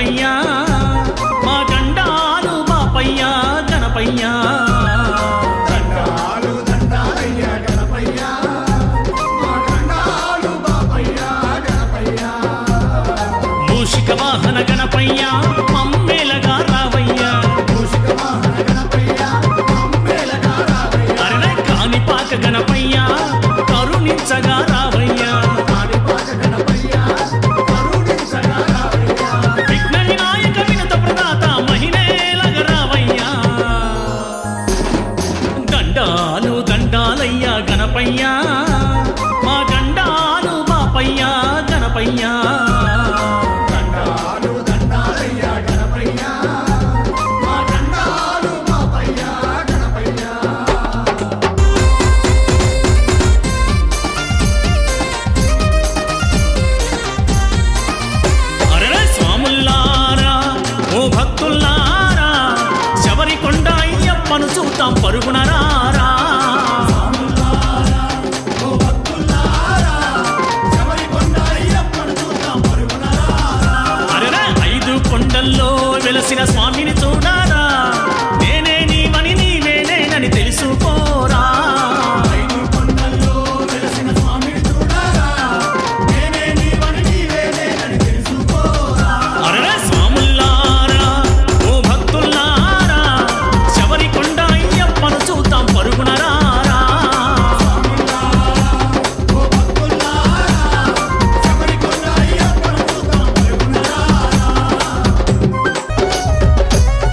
గణపయ్యా మా గండాలు బాపయ్యా గణపయ్యా దండాలు దండాలయ్య గణపయ్య మా దండాలు బాపయ్య గణపయ్య మూషిక వాహన గణపయ్యా మమ్మేలగా రావయ్యా మూషిక వాహన గణపయ్య మమ్మేలగా రావయ్య అరనే కాణిపాక గణపయ్యా కరుణించగా రావయ్యా కాణిపాక గణపయ్య కరుణించగా రావయ్య విఘ్న వినాయక వినత ప్రదాత మహిళేలగ రావయ్యా దండాలు దండాలయ్యా గణపయ్యా మా గండాలు బాపయ్యా గణపయ్యా దండాలు దండాలయ్య గణపయ్య మా దండాలు బాపయ్య గణపయ్య అరరే స్వాముల్లారా ఓ భక్తుల్లారా శబరికొండ అయ్యప్పను చూద్దాం పరుగున రారా ఓ భక్తులారా శబరికొండ అయ్యప్పను చూద్దాం పరుగున రారా. అరరే ఐదు కొండల్లో వెలసిన స్వామిని చూడారా నేనే నీవని నీవేనేనని తెలుసుకోరా ఐదు కొండల్లో వెలసిన స్వామిని చూడారా. నేనే నీవని నీవేనేనని తెలుసుకోరా. అరరే స్వాముల్లారా ఓ భక్తుల్లారా శబరికొండ అయ్యప్పను చూద్దాం పరుగున రారా ఓ భక్తులారా, శబరికొండ అయ్యప్పను చూద్దాం పరుగున రారా.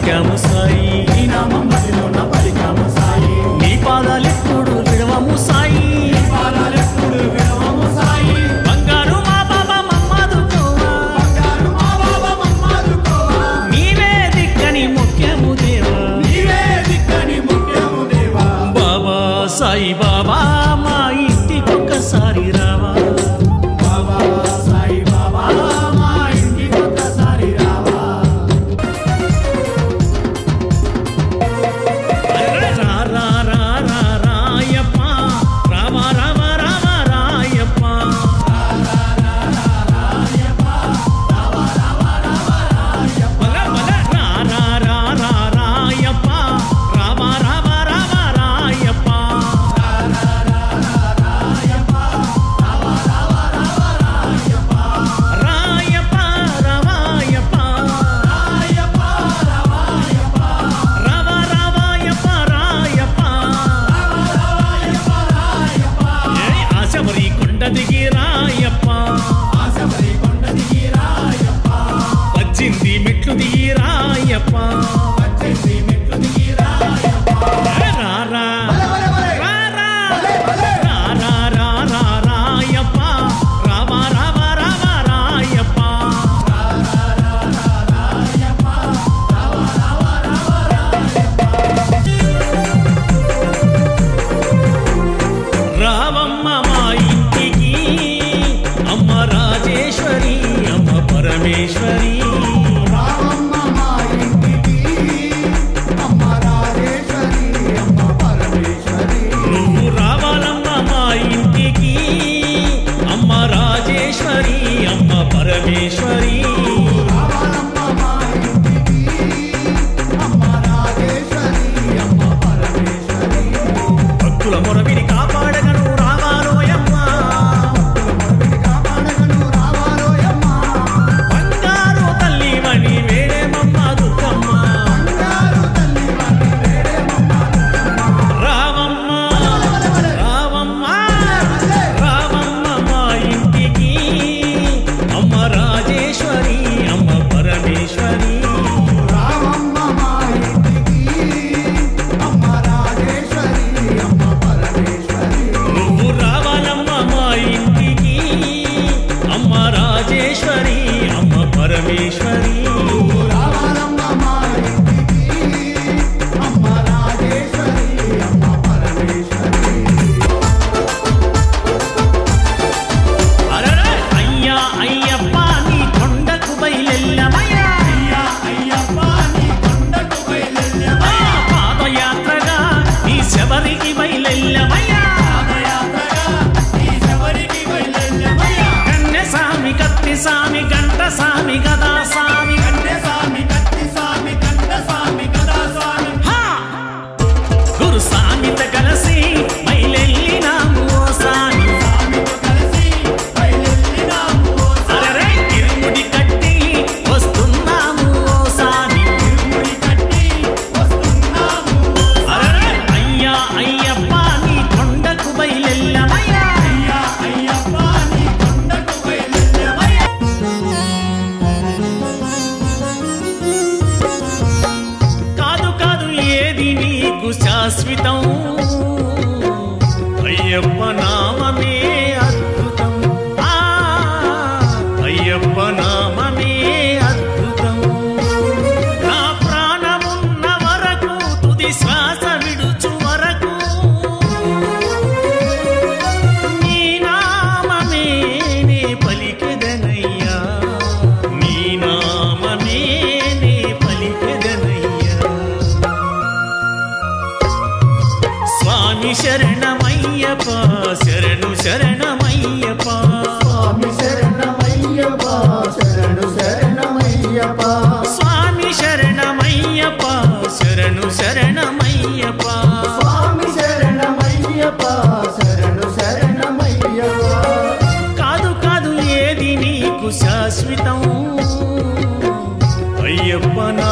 పలికాము సాయి నీ నామం మదిలోన పలికాము సాయి నీ పాదాలెప్పుడు విడవము సాయి పాదాలెప్పుడు విడవము సాయి బంగారు మా బాబా మమ్మదుకోవా బంగారు మా బాబా మమ్మాదుకోవా నీవే దిక్కని ముఖ్యము దేవా నీవే దిక్కని ముఖ్యము దేవా బాబా సాయి బాబా మా ఇంటికొక్కసారి రావా బాబా సాయి బాబా మా ఇంటికి ఒక్కసారి రావా రా రా రా రా రాయప్ప రామ రామ రామ రాయప్ప బల బల రా రా రా రా రాయప్ప రామ రామ రామ రాయప్ప రాయప్ప రవాయప్ప రవ రవాయప్ప రాయప్ప ఏ ఆశబరి కొండ దిగి రాయప్ప ఆశబరి కొండ దిగి రాయప్ప వచ్చింది మెట్లు దిగి రాయప్ప వచ్చేసి మెట్లు దిగి రాయప్ప ఏ రా రా బలే బలే రా రా బలే బలే రా రా రా రా రాయప్ప రామ రామ రామ రాయప్ప రావమ్మ మా ఇంటికి అమ్మ రాజేశ్వరి అమ్మ పరమేశ్వరి రామమ్మ మా ఇంటికి అమ్మ రాజేశ్వరి అమ్మ పరమేశ్వరి నువ్వు రావాలమ్మ మా ఇంటికి అమ్మ రాజేశ్వరి అమ్మ పరమేశ్వరి రావాలమ్మ మా ఇంటికి అమ్మ రాజేశ్వరి అమ్మ పరమేశ్వరి భక్తుల మొరవిని కాపాడగను రావాలోయమ్మ కాపాడగను రావాలోయమ్మ బంగారు తల్లివని వేడేమమ్మ దుర్గమ్మ బంగారు తల్లి వారి వేడేమమ్మ రావమ్మ రావమ్మ రావమ్మ మా ఇంటికి అమ్మ రాజేశ్వరి అమ్మ పరమేశ్వరి రామమ్మ మా ఇంటికి అమ్మ రాజేశ్వరి అమ్మ పరమేశ్వరి నువ్వు రావాలమ్మ మా ఇంటికి అమ్మ రాజేశ్వరి అమ్మ పరమేశ్వరి రావాలమ్మ మా ఇంటికి అమ్మ రాజేశ్వరి అమ్మ పరమేశ్వరి అరరే అయ్యా అయ్యప్ప నీ కొండకు బయలెల్లమయ్యా అయ్యా అయ్యప్ప నీ కొండకు ఆ, బయలెల్లెమయ్యా పాదయాత్రగా నీ శబరికి బయలెల్లమయ్యా పాదయాత్రగా నీ శబరికి బయలెల్లెమయ్యా కన్నె సామి కత్తి సామి గంట సామి గదా సామి కండె స్వామి కత్తి స్వామి కండ స్వామి గదా స్వామి హా! గురు సామిత కలిసి బయలెల్లినాము ఓ సామి స్వామితో కలిసి బయలెల్లినాము ఓ అరరే ఇరుముడి కట్టి వస్తున్నాము ఓ సామి తిరుముడి కట్టి వస్తున్నాము అరరే అయ్యా అయ్యప్ప నీ కొండకు బయలెల్లమయ్యా అయ్యా అయ్యప్ప నీ కొండకు బయలెల్లెమయ్యా కాదు కాదు ఏది నీకు శాశ్వతం అయ్యప్ప నామమే అద్భుతం ఆ, అయ్యప్ప నామమే అద్భుతం నా ప్రాణమున్న వరకు తుది శ్వాస విడుచు వరకు నీ నామమే నే పలికెదనయ్యా నీ నామమే నే పలికెదనయ్యా స్వామి శరణమయ్యప్ప శరణు శరణమయ్యప్ప స్వామి శరణమయ్యప్ప శరణు శరణమయ్యప్ప స్వామి శరణమయ్యప్ప శరణు శరణమయ్యప్ప స్వామి శరణమయ్యప్ప శరణు శరణమయ్యప్ప కాదు కాదు ఏది నీకు శాశ్వతం అయ్యప్ప నా